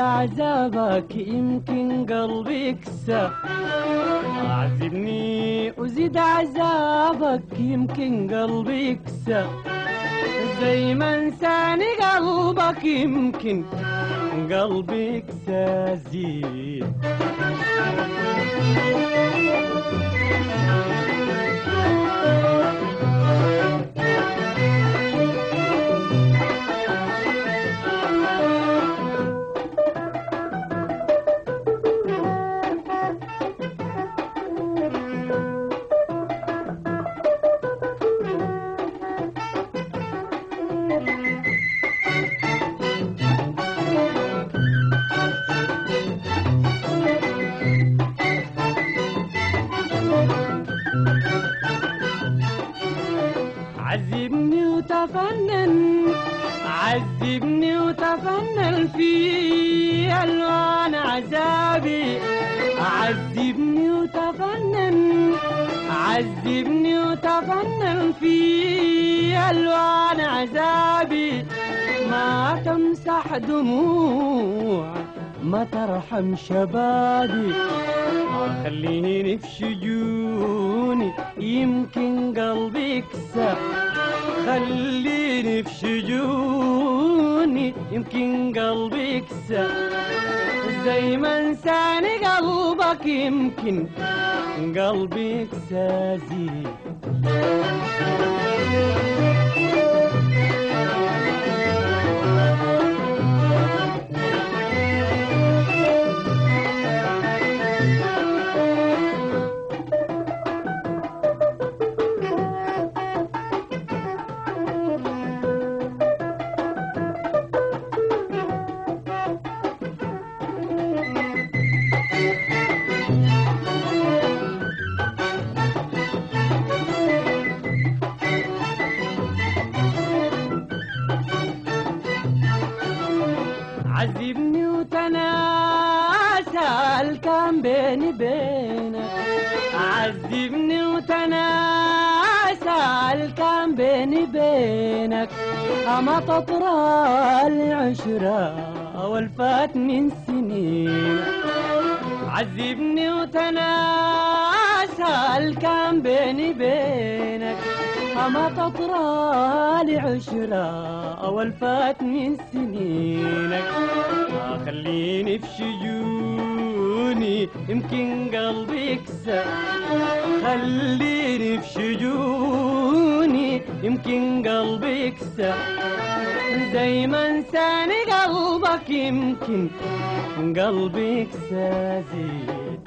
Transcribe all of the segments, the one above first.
عذابك يمكن قلبي يكسى أعذبني وزيد عذابك يمكن قلبي يكسى زي ما انساني قلبك يمكن قلبي يكسى زيد عذبني وتفنن عذبني وتفنن في ألوان عذابي عذبني وتفنن عذبني وتفنن في ألوان عذابي ما تمسح دموع ما ترحم شبابي خليني في شجوني يمكن قلبي يكسر خليني في شجوني يمكن قلبي يكسر زي ما انساني قلبك يمكن قلبي يكسى زيد عذبني وتناسى الكام بيني بينك عذبني وتناسى الكام بيني بينك أما تطرى العشرة والفات من سنين عذبني وتناسى الكام بيني بينك أما تطرى لعشرة أول فات من سنينك آه خليني في شجوني يمكن قلبي يكسر خليني في شجوني يمكن قلبي يكسر زي ما انساني قلبك يمكن قلبي يكسى زيد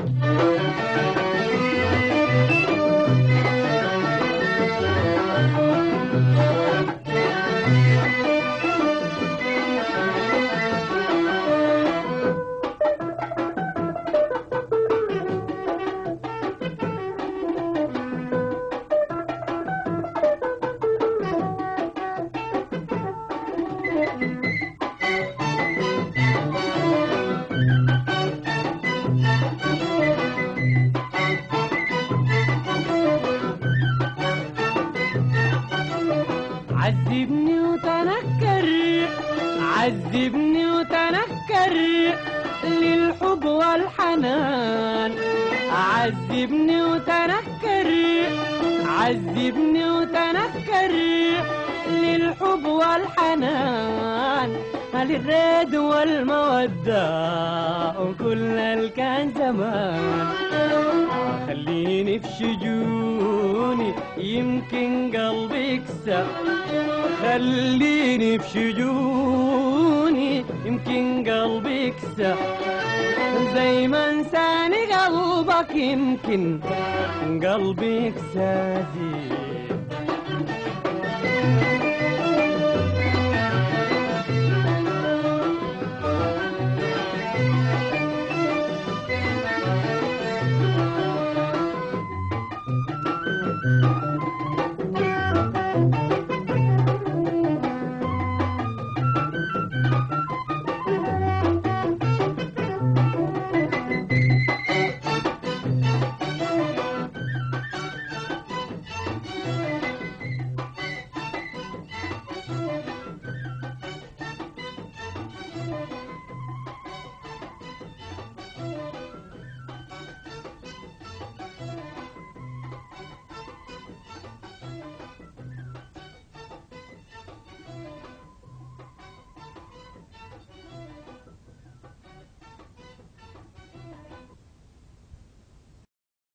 عذبني وتنكر عذبني وتنكر للحب والحنان عذبني وتنكر عذبني وتنكر للحب والحنان للريد والمودة وكل اللي كان زمان خليني في شجوني يمكن قلبي يكسر خليني في شجوني يمكن قلبي يكسر زي ما انساني قلبك يمكن قلبي يكسر زين